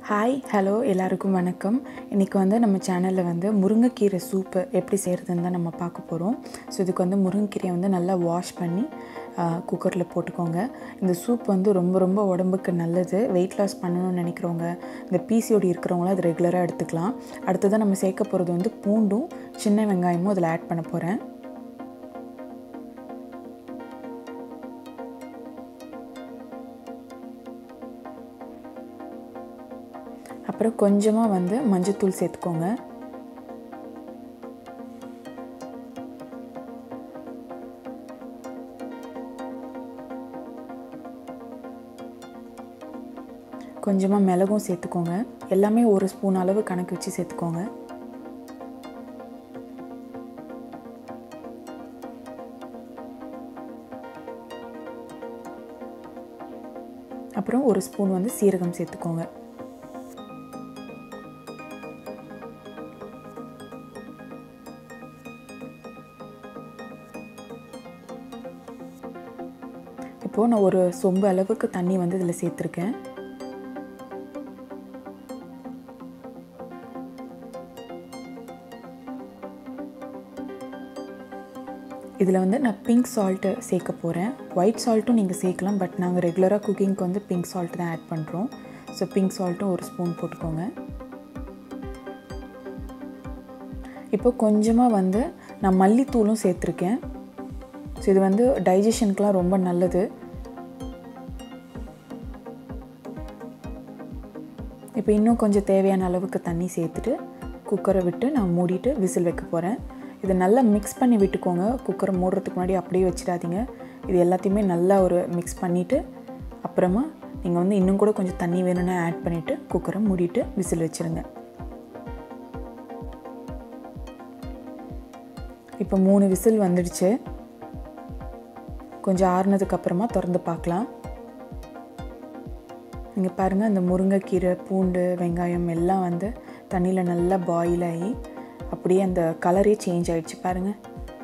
hi hello எல்லாருக்கும் வணக்கம் இன்றைக்கி வந்து நம்ம சேனலில் வந்து முருங்கைக்கீரை சூப்பு எப்படி செய்கிறதுன்னு தான் நம்ம பார்க்க போகிறோம் ஸோ இதுக்கு வந்து முருங்கைக்கீரையை வந்து நல்லா வாஷ் பண்ணி குக்கரில் போட்டுக்கோங்க இந்த சூப் வந்து ரொம்ப ரொம்ப உடம்புக்கு நல்லது வெயிட் லாஸ் பண்ணணும்னு நினைக்கிறவங்க இந்த பிசிஓடி இருக்கிறவங்களும் அது ரெகுலராக எடுத்துக்கலாம் அடுத்ததாக நம்ம சேர்க்க போகிறது வந்து பூண்டும் சின்ன வெங்காயமும் அதில் ஆட் பண்ண போகிறேன் அப்புறம் கொஞ்சமாக வந்து மஞ்சத்தூள் சேர்த்துக்கோங்க கொஞ்சமாக மிளகும் சேர்த்துக்கோங்க எல்லாமே ஒரு ஸ்பூன் அளவு கணக்கு வச்சு சேர்த்துக்கோங்க அப்புறம் ஒரு ஸ்பூன் வந்து சீரகம் சேர்த்துக்கோங்க இப்போது நான் ஒரு சொம்பு அளவுக்கு தண்ணி வந்து இதில் சேர்த்துருக்கேன் இதில் வந்து நான் பிங்க் சால்ட்டு சேர்க்க போகிறேன் ஒயிட் சால்ட்டும் நீங்கள் சேர்க்கலாம் பட் நாங்கள் ரெகுலராக குக்கிங்க்கு வந்து பிங்க் சால்ட் தான் ஆட் பண்ணுறோம் ஸோ பிங்க் சால்ட்டும் ஒரு ஸ்பூன் போட்டுக்கோங்க இப்போ கொஞ்சமாக வந்து நான் மல்லித்தூளும் சேர்த்துருக்கேன் ஸோ இது வந்து டைஜஷனுக்கெலாம் ரொம்ப நல்லது இப்போ இன்னும் கொஞ்சம் தேவையான அளவுக்கு தண்ணி சேர்த்துட்டு குக்கரை விட்டு நான் மூடிட்டு விசில் வைக்க போகிறேன் இதை நல்லா மிக்ஸ் பண்ணி விட்டுக்கோங்க குக்கரை மூடுறதுக்கு முன்னாடி அப்படியே வச்சிடாதீங்க இது எல்லாத்தையுமே நல்லா ஒரு மிக்ஸ் பண்ணிவிட்டு அப்புறமா நீங்கள் வந்து இன்னும் கூட கொஞ்சம் தண்ணி வேணும்னா ஆட் பண்ணிவிட்டு குக்கரை மூடிட்டு விசில் வச்சுருங்க இப்போ மூணு விசில் வந்துடுச்சு கொஞ்சம் ஆறுனதுக்கு அப்புறமா திறந்து பார்க்கலாம் இங்கே பாருங்கள் அந்த முருங்கைக்கீரை பூண்டு வெங்காயம் எல்லாம் வந்து தண்ணியில் நல்லா பாயில் ஆகி அப்படியே அந்த கலரே சேஞ்ச் ஆகிடுச்சு பாருங்கள்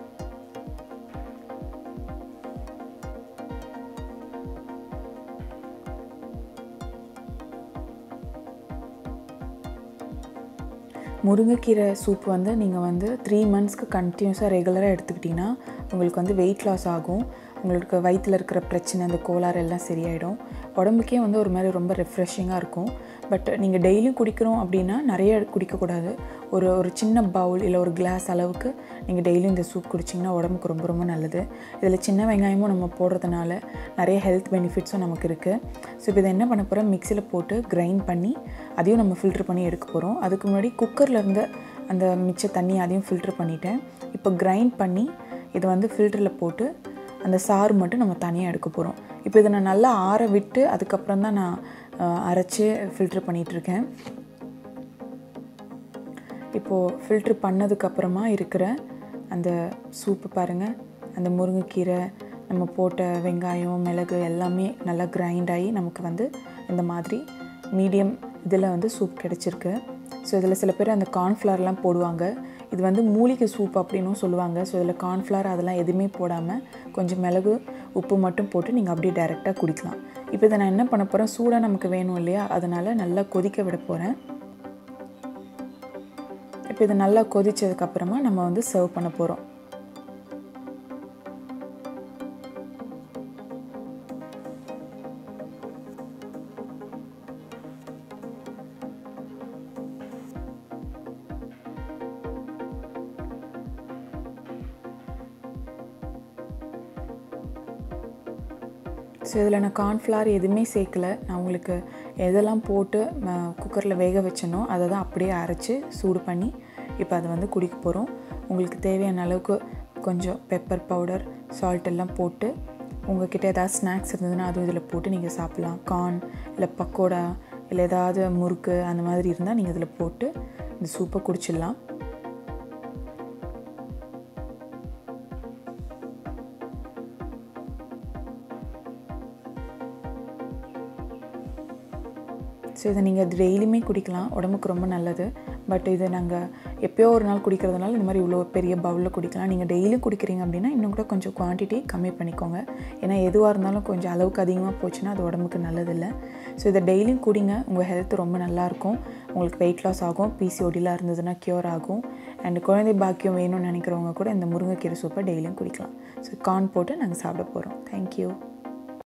முருங்கைக்கீரை சூப் வந்து நீங்கள் வந்து த்ரீ மந்த்ஸ்க்கு கண்டினியூஸாக ரெகுலராக எடுத்துக்கிட்டிங்கன்னா உங்களுக்கு வந்து வெயிட் லாஸ் ஆகும் உங்களுக்கு வயிற்றில் இருக்கிற பிரச்சனை அந்த கோளாறு எல்லாம் சரியாயிடும் உடம்புக்கே வந்து ஒரு மாதிரி ரொம்ப ரெஃப்ரெஷிங்காக இருக்கும் பட் நீங்கள் டெய்லியும் குடிக்கிறோம் அப்படின்னா நிறைய குடிக்கக்கூடாது ஒரு ஒரு சின்ன பவுல் இல்லை ஒரு கிளாஸ் அளவுக்கு நீங்கள் டெய்லியும் இந்த சூப் குடிச்சிங்கன்னா உடம்புக்கு ரொம்ப ரொம்ப நல்லது இதில் சின்ன வெங்காயமும் நம்ம போடுறதுனால நிறைய ஹெல்த் பெனிஃபிட்ஸும் நமக்கு இருக்குது ஸோ இப்போ இதை என்ன பண்ண போகிறோம் மிக்சியில் போட்டு கிரைண்ட் பண்ணி அதையும் நம்ம ஃபில்ட்ரு பண்ணி எடுக்க போகிறோம் அதுக்கு முன்னாடி குக்கரில் இருந்த அந்த மிச்ச தண்ணி அதையும் ஃபில்ட்ரு பண்ணிட்டேன் இப்போ கிரைண்ட் பண்ணி இதை வந்து ஃபில்டரில் போட்டு அந்த சாறு மட்டும் நம்ம தனியாக எடுக்க போகிறோம் இப்போ இதை நான் நல்லா ஆற விட்டு அதுக்கப்புறம் தான் நான் அரைச்சி ஃபில்ட்ரு பண்ணிகிட்ருக்கேன் இப்போது ஃபில்ட்ரு பண்ணதுக்கப்புறமா இருக்கிற அந்த சூப்பு பாருங்கள் அந்த முருங்கைக்கீரை நம்ம போட்ட வெங்காயம் மிளகு எல்லாமே நல்லா கிரைண்ட் ஆகி நமக்கு வந்து இந்த மாதிரி மீடியம் இதில் வந்து சூப் கிடச்சிருக்கு ஸோ இதில் சில பேர் அந்த கார்ன்ஃப்ளவர்லாம் போடுவாங்க இது வந்து மூலிகை சூப் அப்படின்னும் சொல்லுவாங்க ஸோ இதில் கார்ன்ஃப்ளவர் அதெல்லாம் எதுவுமே போடாமல் கொஞ்சம் மிளகு உப்பு மட்டும் போட்டு நீங்கள் அப்படியே டைரெக்டாக குடிக்கலாம் இப்போ இதை நான் என்ன பண்ண போகிறேன் சூடாக நமக்கு வேணும் இல்லையா அதனால் நல்லா கொதிக்க விட போகிறேன் இப்போ இது நல்லா கொதித்ததுக்கப்புறமா நம்ம வந்து சர்வ் பண்ண போகிறோம் ஸோ இதில் நான் கார்ன்ஃப்ளவர் எதுவுமே சேர்க்கல நான் உங்களுக்கு எதெல்லாம் போட்டு குக்கரில் வேக வச்சனோ அதை தான் அப்படியே அரைச்சி சூடு பண்ணி இப்போ அதை வந்து குடிக்க போகிறோம் உங்களுக்கு தேவையான அளவுக்கு கொஞ்சம் பெப்பர் பவுடர் சால்ட் எல்லாம் போட்டு உங்கள்கிட்ட ஏதாவது ஸ்நாக்ஸ் இருந்ததுன்னா அதுவும் இதில் போட்டு நீங்கள் சாப்பிட்லாம் கார்ன் இல்லை பக்கோடா இல்லை ஏதாவது முறுக்கு அந்த மாதிரி இருந்தால் நீங்கள் இதில் போட்டு இந்த சூப்பை குடிச்சிடலாம் ஸோ இதை நீங்கள் டெய்லியுமே குடிக்கலாம் உடம்புக்கு ரொம்ப நல்லது பட் இது நாங்கள் எப்போயோ ஒரு நாள் குடிக்கிறதுனால இந்த மாதிரி இவ்வளோ பெரிய பவுலில் குடிக்கலாம் நீங்கள் டெய்லியும் குடிக்கிறீங்க அப்படின்னா இன்னும் கூட கொஞ்சம் குவான்டிட்டி கம்மி பண்ணிக்கோங்க ஏன்னா எதுவாக இருந்தாலும் கொஞ்சம் அளவுக்கு அதிகமாக போச்சுன்னா அது உடம்புக்கு நல்லதில்லை ஸோ இதை டெய்லியும் குடிங்க உங்கள் ஹெல்த் ரொம்ப நல்லாயிருக்கும் உங்களுக்கு வெயிட் லாஸ் ஆகும் பிசிஓடிலாம் இருந்ததுன்னா க்யூர் ஆகும் அண்ட் குழந்தை பாக்கியம் வேணும்னு நினைக்கிறவங்க கூட இந்த முருங்கைக்கீரை சூப்பை டெய்லியும் குடிக்கலாம் ஸோ கார்ன் போட்டு நாங்கள் சாப்பிட போகிறோம் தேங்க்யூ